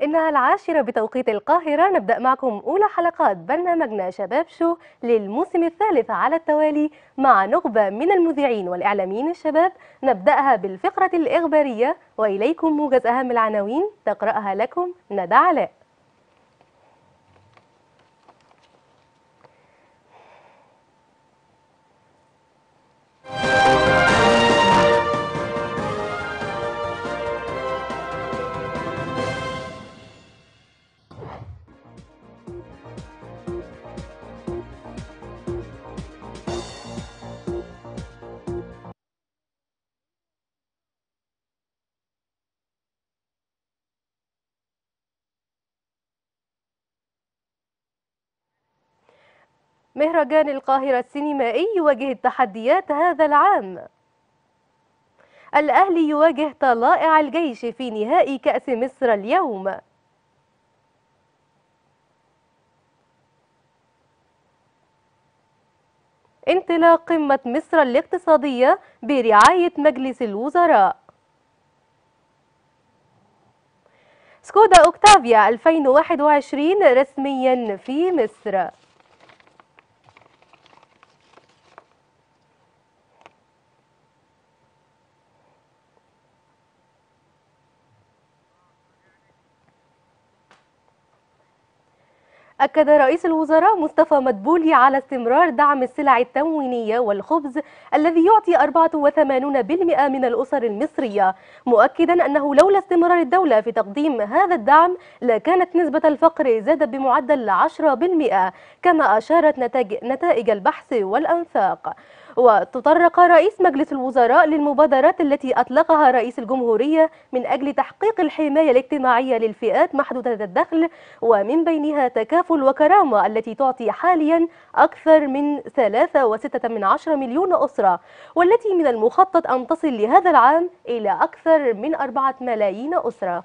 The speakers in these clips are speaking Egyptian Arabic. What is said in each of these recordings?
إنها العاشرة بتوقيت القاهرة نبدأ معكم أولى حلقات برنامجنا شباب شو للموسم الثالث على التوالي مع نخبة من المذيعين والإعلاميين الشباب نبدأها بالفقرة الإخبارية وإليكم موجز أهم العناوين تقرأها لكم ندى علاء مهرجان القاهرة السينمائي يواجه التحديات هذا العام الأهلي يواجه طلائع الجيش في نهائي كأس مصر اليوم انطلاق قمة مصر الاقتصادية برعاية مجلس الوزراء سكودا أوكتافيا 2021 رسميا في مصر أكد رئيس الوزراء مصطفى مدبولي على استمرار دعم السلع التموينية والخبز الذي يعطي 84% من الأسر المصرية مؤكدا أنه لولا استمرار الدولة في تقديم هذا الدعم لكانت نسبة الفقر زادت بمعدل 10% كما أشارت نتائج البحث والأنفاق وتطرق رئيس مجلس الوزراء للمبادرات التي أطلقها رئيس الجمهورية من أجل تحقيق الحماية الاجتماعية للفئات محدودة الدخل ومن بينها تكافل وكرامة التي تعطي حاليا أكثر من 3.6 مليون أسرة والتي من المخطط أن تصل لهذا العام إلى أكثر من 4 ملايين أسرة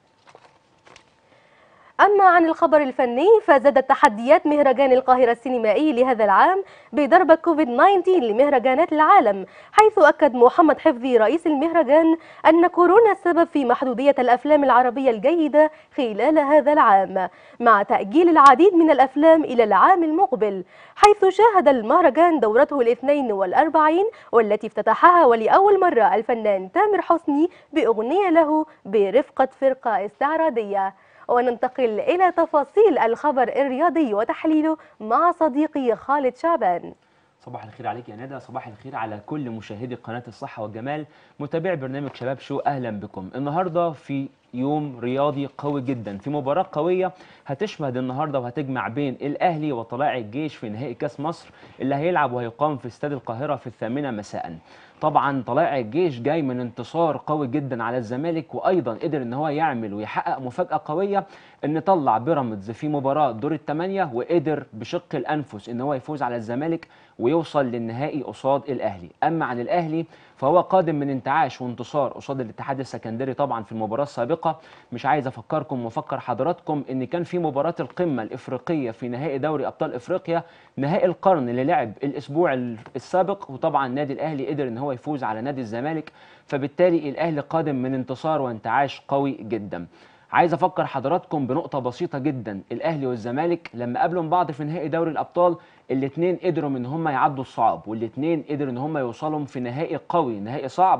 أما عن الخبر الفني فزادت تحديات مهرجان القاهرة السينمائي لهذا العام بضربة كوفيد 19 لمهرجانات العالم حيث أكد محمد حفظي رئيس المهرجان أن كورونا السبب في محدودية الأفلام العربية الجيدة خلال هذا العام مع تأجيل العديد من الأفلام إلى العام المقبل حيث شاهد المهرجان دورته الاثنين والأربعين والتي افتتحها ولأول مرة الفنان تامر حسني بأغنية له برفقة فرقة استعراضية وننتقل إلى تفاصيل الخبر الرياضي وتحليله مع صديقي خالد شعبان صباح الخير عليك يا ندى صباح الخير على كل مشاهدي قناة الصحة والجمال متابعي برنامج شباب شو أهلا بكم النهاردة في يوم رياضي قوي جدا في مباراة قوية هتشمهد النهاردة وهتجمع بين الأهلي وطلائع الجيش في نهائي كاس مصر اللي هيلعب وهيقام في استاد القاهرة في الثامنة مساء طبعا طلائع الجيش جاي من انتصار قوي جدا على الزمالك وايضا قدر ان هو يعمل ويحقق مفاجاه قويه ان طلع بيراميدز في مباراه دور الثمانيه وقدر بشق الانفس ان هو يفوز على الزمالك ويوصل للنهائي قصاد الاهلي اما عن الاهلي فهو قادم من انتعاش وانتصار قصاد الاتحاد السكندري طبعا في المباراه السابقه مش عايز افكركم وافكر حضراتكم ان كان في مباراه القمه الافريقيه في نهائي دوري ابطال افريقيا نهائي القرن اللي لعب الاسبوع السابق وطبعا النادي الاهلي قدر ان هو يفوز على نادي الزمالك فبالتالي الاهلي قادم من انتصار وانتعاش قوي جدا عايز افكر حضراتكم بنقطه بسيطه جدا الاهلي والزمالك لما قابلوا بعض في نهائي دوري الابطال الاثنين قدروا ان هم يعدوا الصعب والاثنين قدروا ان هم يوصلوا في نهائي قوي نهائي صعب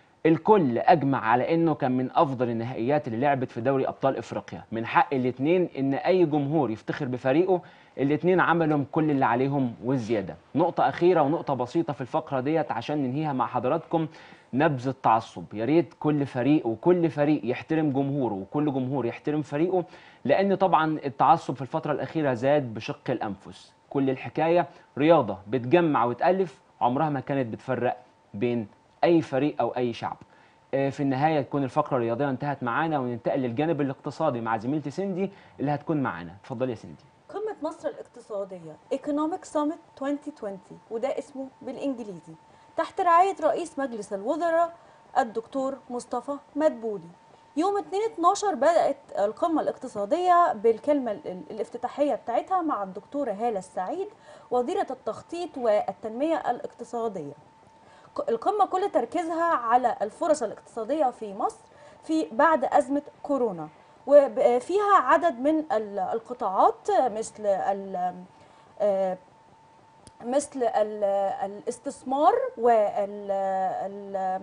الكل اجمع على انه كان من افضل النهائيات اللي لعبت في دوري ابطال افريقيا من حق الاثنين ان اي جمهور يفتخر بفريقه الاثنين عملوا كل اللي عليهم والزياده نقطه اخيره ونقطه بسيطه في الفقره ديت عشان ننهيها مع حضراتكم نبذ التعصب يا ريت كل فريق وكل فريق يحترم جمهوره وكل جمهور يحترم فريقه لان طبعا التعصب في الفتره الاخيره زاد بشق الانفس كل الحكايه رياضه بتجمع وتالف عمرها ما كانت بتفرق بين اي فريق او اي شعب في النهايه تكون الفقره الرياضيه انتهت معانا وننتقل للجانب الاقتصادي مع زميلتي سندي اللي هتكون معانا اتفضلي يا سندي قمة مصر الاقتصادية Economic Summit 2020 وده اسمه بالإنجليزي تحت رعاية رئيس مجلس الوزراء الدكتور مصطفى مدبولي يوم 2/12 بدأت القمة الاقتصادية بالكلمة الافتتاحية بتاعتها مع الدكتورة هالة السعيد وزيرة التخطيط والتنمية الاقتصادية القمة كل تركيزها على الفرص الاقتصادية في مصر في بعد أزمة كورونا وفيها عدد من ال- القطاعات مثل ال- آه، مثل ال- الاستثمار وال ال-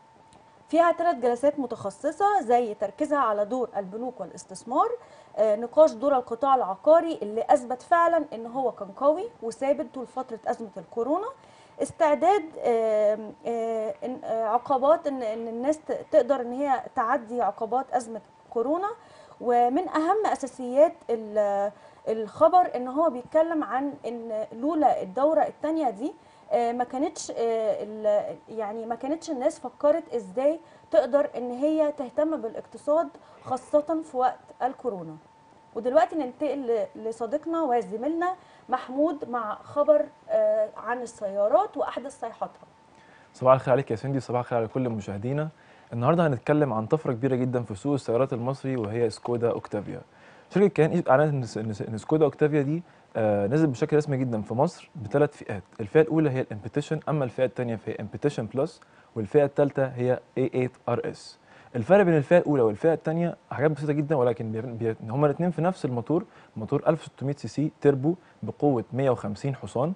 فيها ثلاث جلسات متخصصة زي تركيزها على دور البنوك والاستثمار آه، نقاش دور القطاع العقاري اللي أثبت فعلا إن هو كان قوي وثابت طول فترة أزمة الكورونا استعداد آم، آه، إن- آه، عقبات إن إن الناس ت- تقدر إن هي تعدي عقبات أزمة كورونا ومن أهم أساسيات ال- الخبر إن هو بيتكلم عن إن لولا الدورة الثانية دي آه، ما كانتش آه، ال- يعني ما كانتش الناس فكرت ازاي تقدر ان هي تهتم بالاقتصاد خاصة في وقت الكورونا ودلوقتي ننتقل ل- لصديقنا وزميلنا محمود مع خبر آه، عن السيارات واحدث صيحاتها صباح الخير عليك يا سندي صباح الخير على كل مشاهدينا النهارده هنتكلم عن طفره كبيره جدا في سوق السيارات المصري وهي سكودا اوكتافيا شركه كيان اعلنت ان س- إن س- إن سكودا اوكتافيا دي آه نزلت بشكل رسمي جدا في مصر بثلاث فئات الفئه الاولى هي الامبيتيشن اما الفئه الثانيه فهي امبيتيشن بلس والفئه الثالثه هي A8 RS الفرق بين الفئه الاولى والفئه الثانيه حاجات بسيطه جدا ولكن بي... بي... هما الاثنين في نفس الموتور موتور 1600 سي سي تربو بقوه 150 حصان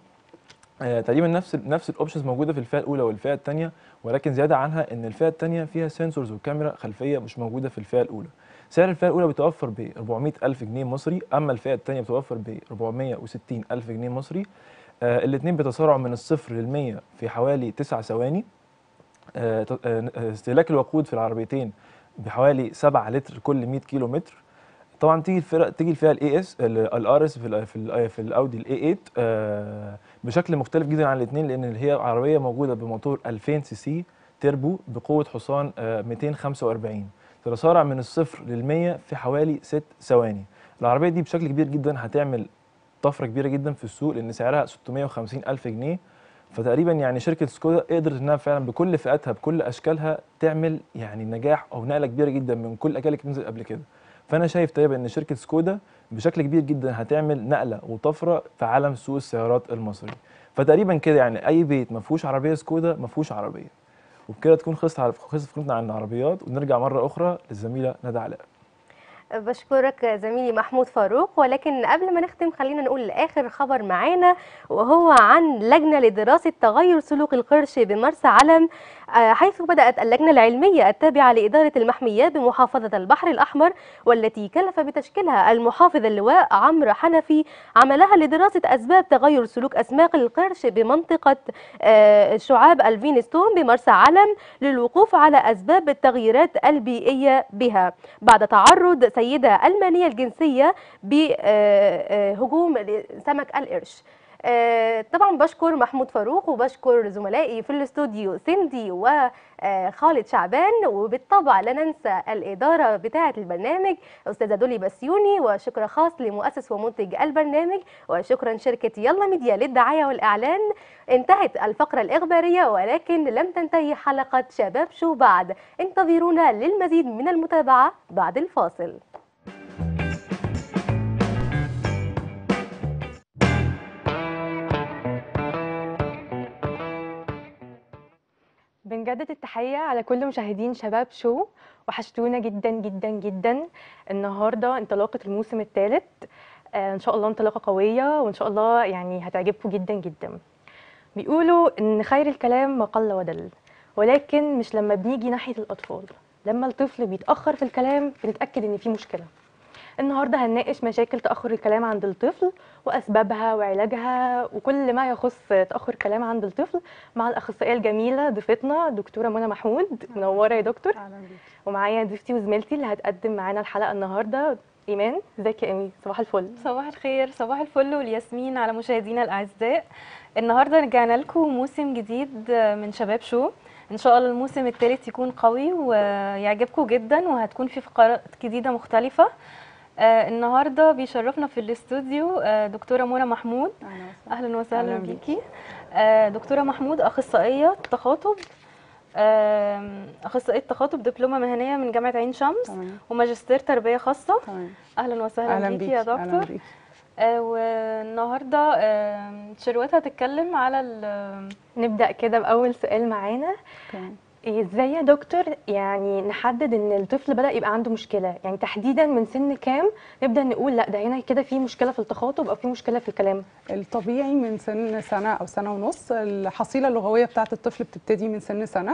آه، تقريبا نفس ال- نفس الاوبشنز موجوده في الفئه الاولى والفئه الثانيه ولكن زياده عنها ان الفئه الثانيه فيها سنسورز وكاميرا خلفيه مش موجوده في الفئه الاولى سعر الفئه الاولى بيتوفر ب 400 الف جنيه مصري اما الفئه الثانيه بتوفر ب 460 الف جنيه مصري آه الاثنين بيتسارعوا من الصفر لل 100 في حوالي 9 ثواني آه، ت- آه، استهلاك الوقود في العربيتين بحوالي 7 لتر كل 100 كيلو متر طبعا تيجي الفرق تيجي الفئه الاي اس الار اس في ال في ال في الاودي الاي 8 بشكل مختلف جدا عن الاثنين لان هي عربيه موجوده بموتور 2000 سي سي تربو بقوه حصان آه، 245 تتسارع من الصفر لل 100 في حوالي 6 ثواني العربيه دي بشكل كبير جدا هتعمل طفره كبيره جدا في السوق لان سعرها 650 الف جنيه فتقريبا يعني شركه سكودا قدرت انها فعلا بكل فئاتها بكل اشكالها تعمل يعني نجاح او نقله كبيره جدا من كل الاجيال اللي كانت نزلت قبل كده فانا شايف تقريبا ان شركه سكودا بشكل كبير جدا هتعمل نقله وطفره في عالم سوق السيارات المصري فتقريبا كده يعني اي بيت ما فيهوش عربيه سكودا ما فيهوش عربيه وبكده تكون خلصت على خلصت فكرتنا عن العربيات ونرجع مره اخرى للزميله ندى علاء بشكرك زميلي محمود فاروق ولكن قبل ما نختم خلينا نقول آخر خبر معانا وهو عن لجنة لدراسة تغير سلوك القرش بمرسى علم آه، حيث بدأت اللجنة العلمية التابعة لإدارة المحميات بمحافظة البحر الأحمر والتي كلف بتشكيلها المحافظ اللواء عمرو حنفي عملها لدراسة أسباب تغير سلوك أسماك القرش بمنطقة آه، شعاب الفينستون بمرسى علم للوقوف على أسباب التغييرات البيئية بها بعد تعرض سيدة ألمانية الجنسية بهجوم سمك القرش آه، طبعا بشكر محمود فاروق وبشكر زملائي في الاستوديو سندي وخالد شعبان وبالطبع لا ننسى الإدارة بتاعة البرنامج أستاذة دولي بسيوني وشكر خاص لمؤسس ومنتج البرنامج وشكرا شركة يلا ميديا للدعاية والإعلان انتهت الفقرة الإخبارية ولكن لم تنتهي حلقة شباب شو بعد انتظرونا للمزيد من المتابعة بعد الفاصل بنجدد التحية على كل مشاهدين شباب شو وحشتونا جدا جدا جدا النهاردة انطلاقة الموسم الثالث آه ان شاء الله انطلاقة قوية وان شاء الله يعني هتعجبكم جدا جدا بيقولوا ان خير الكلام ما قل ودل ولكن مش لما بنيجي ناحية الأطفال لما الطفل بيتأخر في الكلام بنتأكد ان في مشكلة النهارده هنناقش مشاكل تأخر الكلام عند الطفل وأسبابها وعلاجها وكل ما يخص تأخر الكلام عند الطفل مع الأخصائية الجميلة ضيفتنا دكتورة منى محمود منورة يا دكتور اهلا بيك ومعايا ضيفتي وزميلتي اللي هتقدم معانا الحلقة النهارده إيمان ازيك يا إيمي صباح الفل صباح الخير صباح الفل والياسمين على مشاهدينا الاعزاء النهارده رجعنا لكم موسم جديد من شباب شو ان شاء الله الموسم الثالث يكون قوي ويعجبكم جدا وهتكون في فقرات جديده مختلفه آه النهارده بيشرفنا في الاستوديو آه دكتوره منى محمود اهلا وسهلا أهلاً بيكي آه دكتوره محمود اخصائيه تخاطب آم، اخصائيه تخاطب دبلومه مهنيه من جامعه عين شمس تمام وماجستير تربيه خاصه تمام اهلا وسهلا اهلا بيكي بيكي يا أهلاً دكتور بيكي. آه، والنهارده آه، شروات هتتكلم على ال- نبدأ كده بأول سؤال معانا تمام ازاي يا دكتور يعني نحدد ان الطفل بدأ يبقى عنده مشكلة يعني تحديدا من سن كام نبدأ نقول لا ده هنا كده في مشكلة في التخاطب او في مشكلة في الكلام الطبيعي من سن سنة أو سنة ونص الحصيلة اللغوية بتاعة الطفل بتبتدي من سن سنة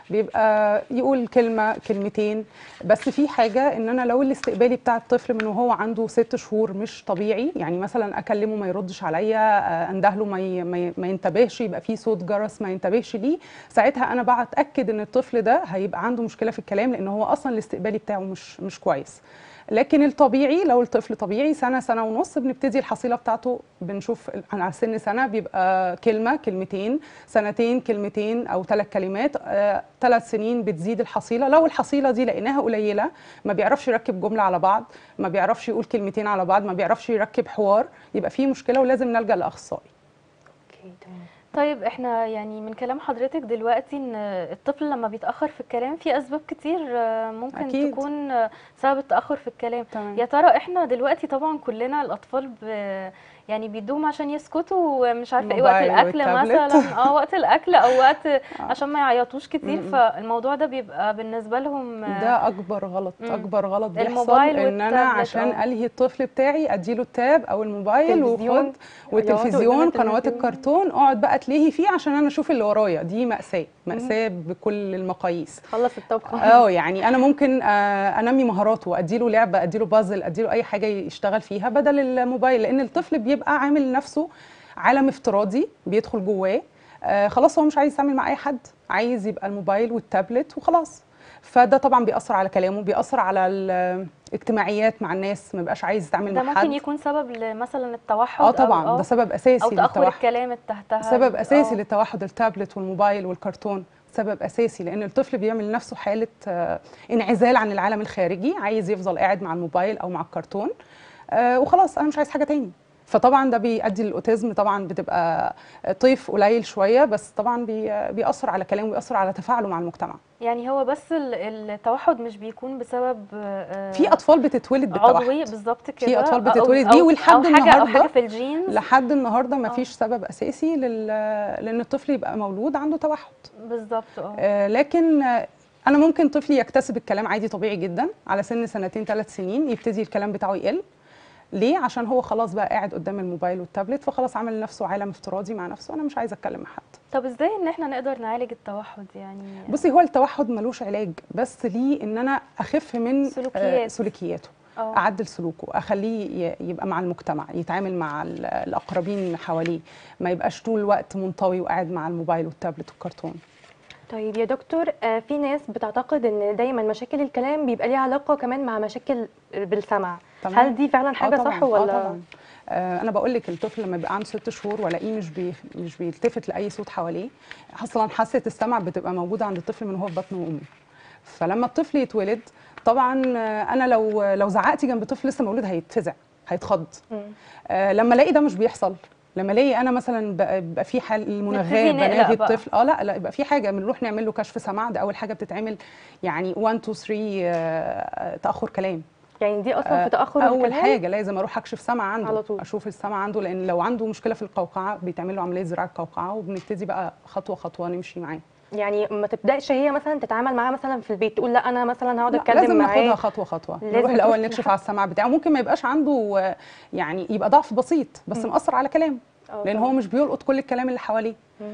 بيبقى يقول كلمة كلمتين بس في حاجة إن أنا لو الاستقبالي بتاع الطفل من وهو عنده ست شهور مش طبيعي يعني مثلا أكلمه ما يردش عليا آه، أندهله ما, ي- ما, ي- ما ينتبهش يبقى في صوت جرس ما ينتبهش ليه ساعتها أنا بتأكد إن الطفل ده هيبقى عنده مشكلة في الكلام لأن هو أصلا الاستقبالي بتاعه مش مش كويس لكن الطبيعي لو الطفل طبيعي سنه سنه ونص بنبتدي الحصيله بتاعته بنشوف ال- على سن سنه بيبقى كلمه كلمتين سنتين كلمتين او ثلاث كلمات آه، ثلاث سنين بتزيد الحصيله لو الحصيله دي لقيناها قليله ما بيعرفش يركب جمله على بعض ما بيعرفش يقول كلمتين على بعض ما بيعرفش يركب حوار يبقى في مشكله ولازم نلجا لاخصائي اوكي تمام طيب احنا يعني من كلام حضرتك دلوقتي ان الطفل لما بيتأخر في الكلام في اسباب كتير آه، ممكن أكيد. تكون آه، سبب التأخر في الكلام تمام يا ترى احنا دلوقتي طبعا كلنا الاطفال ب... يعني بيدوهم عشان يسكتوا ومش عارفه ايه وقت الموبايل الاكل والتابلت. مثلا اه وقت الاكل او وقت عشان ما يعيطوش كتير م-م. فالموضوع ده بيبقى بالنسبه لهم آه، ده اكبر غلط مم. اكبر غلط بيحصل الموبايل ان انا والتابلت، عشان آه. الهي الطفل بتاعي اديله التاب او الموبايل تلفزيون، وخد يقعدوا والتلفزيون قدام قنوات التلفزيون. الكرتون اقعد بقى تلهي فيه عشان انا اشوف اللي ورايا دي مأساة مأساة بكل المقاييس خلص الطبخة اه يعني انا ممكن آه، انمي مهاراته اديله لعبه اديله بازل اديله اي حاجه يشتغل فيها بدل الموبايل لان الطفل بيبقى عامل نفسه عالم افتراضي بيدخل جواه آه، خلاص هو مش عايز يتعامل مع اي حد عايز يبقى الموبايل والتابلت وخلاص فده طبعا بيأثر على كلامه بيأثر على الاجتماعيات مع الناس ما بيبقاش عايز يتعامل ده مع حد ممكن يكون سبب ل- مثلا التوحد اه أو- طبعا أو ده سبب اساسي او تاخر للتوحد الكلام التهتها سبب اساسي آه. للتوحد التابلت والموبايل والكرتون سبب اساسي لان الطفل بيعمل لنفسه حاله آه، انعزال عن العالم الخارجي عايز يفضل قاعد مع الموبايل او مع الكرتون آه، وخلاص انا مش عايز حاجه تاني فطبعا ده بيؤدي للاوتيزم طبعا بتبقى طيف قليل شويه بس طبعا بي- بيأثر على كلامه بيأثر على تفاعله مع المجتمع يعني هو بس ال- التوحد مش بيكون بسبب آه، في اطفال بتتولد عضوي بالتوحد بالظبط كده في أطفال أو- بتتولد أو- بيه ولحد أو حاجة أو النهاردة حاجة في الجينز لحد النهارده ما آه. فيش سبب اساسي لل... لان الطفل يبقى مولود عنده توحد بالظبط اه آه، لكن آه، انا ممكن طفلي يكتسب الكلام عادي طبيعي جدا على سن سنتين ثلاث سنين يبتدي الكلام بتاعه يقل ليه عشان هو خلاص بقى قاعد قدام الموبايل والتابلت فخلاص عمل لنفسه عالم افتراضي مع نفسه انا مش عايزه اتكلم مع حد طب ازاي ان احنا نقدر نعالج التوحد يعني بصي هو التوحد ملوش علاج بس ليه ان انا اخف من آه، سلوكيات. سلوكياته اه اعدل سلوكه اخليه ي- يبقى مع المجتمع يتعامل مع ال- الاقربين حواليه ما يبقاش طول الوقت منطوي وقاعد مع الموبايل والتابلت والكرتون طيب يا دكتور آه، في ناس بتعتقد ان دايما مشاكل الكلام بيبقى ليها علاقة كمان مع مشاكل بالسمع تمام. هل دي فعلا حاجة آه طبعاً، صح آه ولا طبعا آه انا بقول لك الطفل لما بيبقى عنده ست شهور والاقيه مش بي مش بيلتفت لاي صوت حواليه اصلا حاسه السمع بتبقى موجوده عند الطفل من هو في بطن امه فلما الطفل يتولد طبعا آه، انا لو لو زعقتي جنب طفل لسه مولود هيتفزع هيتخض مم. آه لما الاقي ده مش بيحصل لما الاقي انا مثلا بقى- بيبقى في حال نبتدي المناغاه نقلق بناغي بقى. الطفل اه لا لا يبقى في حاجه بنروح نعمل له كشف سمع ده اول حاجه بتتعمل يعني 1 2 3 آه، تاخر كلام يعني دي اصلا في تأخر اول الكلام حاجه لازم اروح اكشف سمع عنده على طول. اشوف السمع عنده لان لو عنده مشكله في القوقعه بيتعمل له عمليه زراعه قوقعه وبنبتدي بقى خطوه خطوه نمشي معاه يعني ما تبداش هي مثلا تتعامل معاه مثلا في البيت تقول لا انا مثلا هقعد لا، اتكلم لازم ناخدها معاه خطوه خطوه لازم نروح الاول تروح نكشف لحد. على السمع بتاعه ممكن ما يبقاش عنده آه، يعني يبقى ضعف بسيط بس مأثر على كلامه آه لان طبعاً. هو مش بيلقط كل الكلام اللي حواليه مم.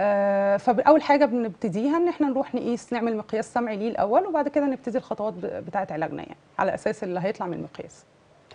آه فاول حاجه بنبتديها ان احنا نروح نقيس نعمل مقياس سمعي ليه الاول وبعد كده نبتدي الخطوات ب- بتاعه علاجنا يعني على اساس اللي هيطلع من المقياس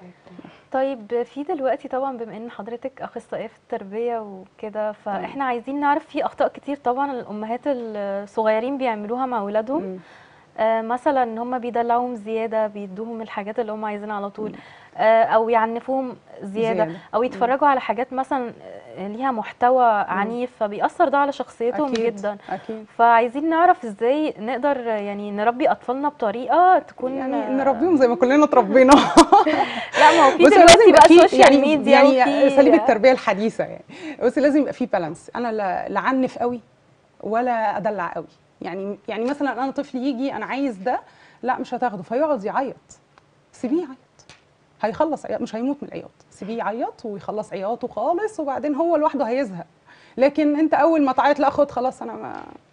طيب في دلوقتي طبعا بما ان حضرتك اخصائيه في التربيه وكده فاحنا عايزين نعرف في اخطاء كتير طبعا الامهات الصغيرين بيعملوها مع اولادهم مم. آه مثلا ان هم بيدلعوهم زياده بيدوهم الحاجات اللي هم عايزينها على طول آه او يعنفوهم زياده, زيادة. او يتفرجوا على حاجات مثلا آه، ليها محتوى عنيف فبيأثر ده على شخصيتهم أكيد. جدا اكيد فعايزين نعرف ازاي نقدر يعني نربي اطفالنا بطريقه تكون يعني نربيهم زي ما كلنا اتربينا لا ما هو في بصي دلوقتي لازم يبقى بقى في سوشيال يعني ميديا يعني وفي اساليب التربيه الحديثه يعني بس لازم يبقى في بالانس انا لا لا عنف قوي ولا ادلع قوي يعني يعني مثلا انا طفل يجي انا عايز ده لا مش هتاخده فيقعد يعيط سيبيه يعيط هيخلص عياط مش هيموت من العياط سيبيه يعيط ويخلص عياطه خالص وبعدين هو لوحده هيزهق لكن انت اول ما تعيط لا خد خلاص انا ما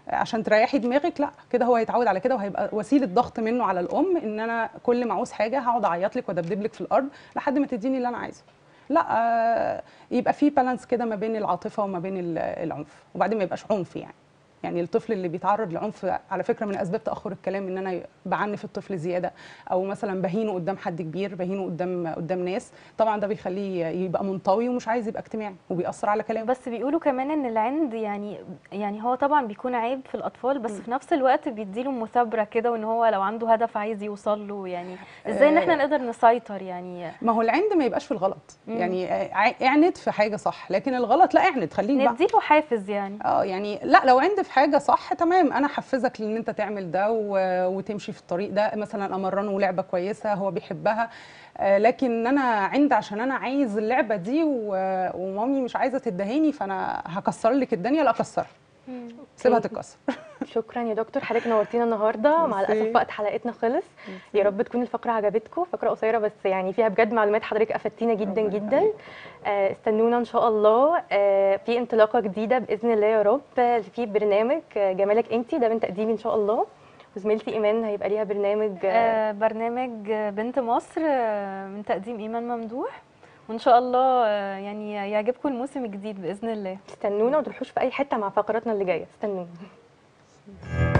عشان تريحي دماغك لا كده هو هيتعود على كده وهيبقى وسيله ضغط منه على الام ان انا كل ما اعوز حاجه هقعد اعيط لك وادبدب لك في الارض لحد ما تديني اللي انا عايزه لا آه، يبقى في بالانس كده ما بين العاطفه وما بين ال- العنف وبعدين ما يبقاش عنف يعني يعني الطفل اللي بيتعرض لعنف على فكره من اسباب تاخر الكلام ان انا بعنف الطفل زياده او مثلا بهينه قدام حد كبير بهينه قدام قدام ناس طبعا ده بيخليه يبقى منطوي ومش عايز يبقى اجتماعي وبيأثر على كلامه بس بيقولوا كمان ان العند يعني يعني هو طبعا بيكون عيب في الاطفال بس في نفس الوقت بيديله مثابره كده وان هو لو عنده هدف عايز يوصل له يعني ازاي ان احنا آه. نقدر نسيطر يعني ما هو العند ما يبقاش في الغلط مم. يعني ع- اعند في حاجه صح لكن الغلط لا اعند خليك بقى نديله حافز يعني اه يعني لا لو عند في حاجه صح تمام انا احفزك ان انت تعمل ده و- وتمشي في الطريق ده مثلا امرنه لعبه كويسه هو بيحبها آه، لكن انا عند عشان انا عايز اللعبه دي و- ومامي مش عايزه تدهاني فانا هكسر لك الدنيا لا اكسرها سيبها تتكسر شكرا يا دكتور حضرتك نورتينا النهارده مع ميرسي. الاسف وقت حلقتنا خلص يا رب تكون الفقره عجبتكم فقره قصيره بس يعني فيها بجد معلومات حضرتك افدتينا جدا ربنا جدا يخليك. آه، استنونا ان شاء الله آه، في انطلاقه جديده باذن الله يا رب آه، في برنامج آه، جمالك انتي ده من تقديمي ان شاء الله وزميلتي ايمان هيبقى ليها برنامج آه، آه، برنامج آه، بنت مصر آه، من تقديم ايمان ممدوح وان شاء الله آه، يعني يعجبكم الموسم الجديد باذن الله استنونا وما تروحوش في اي حته مع فقراتنا اللي جايه استنونا